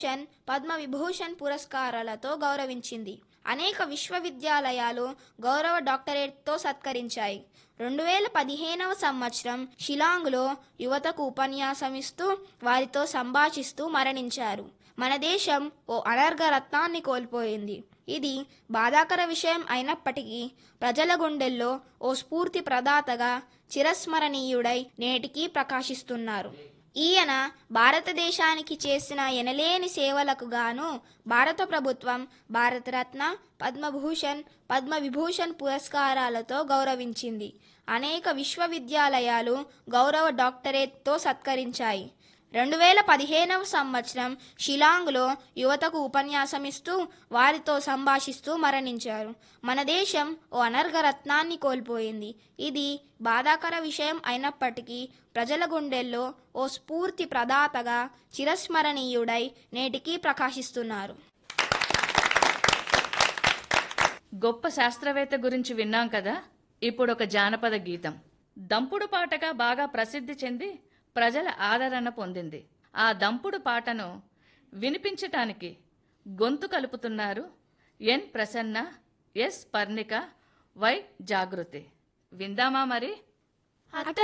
భూషణ్ పద్మ విభూషణ్ పురస్కారాలతో గౌరవించింది అనేక విశ్వవిద్యాలయాలు గౌరవ డాక్టరేట్తో సత్కరించాయి రెండు వేల పదిహేనవ సంవత్సరం షిలాంగ్లో యువతకు ఉపన్యాసం ఇస్తూ వారితో సంభాషిస్తూ మరణించారు మన దేశం ఓ అనర్ఘ రత్నాన్ని కోల్పోయింది ఇది బాధాకర విషయం అయినప్పటికీ ప్రజల గుండెల్లో ఓ స్ఫూర్తి ప్రదాతగా చిరస్మరణీయుడై నేటికీ ప్రకాశిస్తున్నారు ఈయన భారతదేశానికి చేసిన ఎనలేని సేవలకు గాను భారత ప్రభుత్వం భారతరత్న పద్మభూషణ్ పద్మవిభూషణ్ పురస్కారాలతో గౌరవించింది అనేక విశ్వవిద్యాలయాలు గౌరవ డాక్టరేట్తో సత్కరించాయి రెండు వేల పదిహేనవ సంవత్సరం షిలాంగ్లో యువతకు ఉపన్యాసమిస్తూ వారితో సంభాషిస్తూ మరణించారు మన దేశం ఓ అనర్ఘ రత్నాన్ని కోల్పోయింది ఇది బాధాకర విషయం అయినప్పటికీ ప్రజల గుండెల్లో ఓ స్ఫూర్తి ప్రదాతగా చిరస్మరణీయుడై నేటికీ ప్రకాశిస్తున్నారు గొప్ప శాస్త్రవేత్త గురించి విన్నాం కదా ఇప్పుడు ఒక జానపద గీతం దంపుడు పాటగా బాగా ప్రసిద్ధి చెంది ప్రజల ఆదరణ పొందింది ఆ దంపుడు పాటను వినిపించటానికి గొంతు కలుపుతున్నారు N Prasanna S Parnika Y Jagruthi విందామా మరి అత్త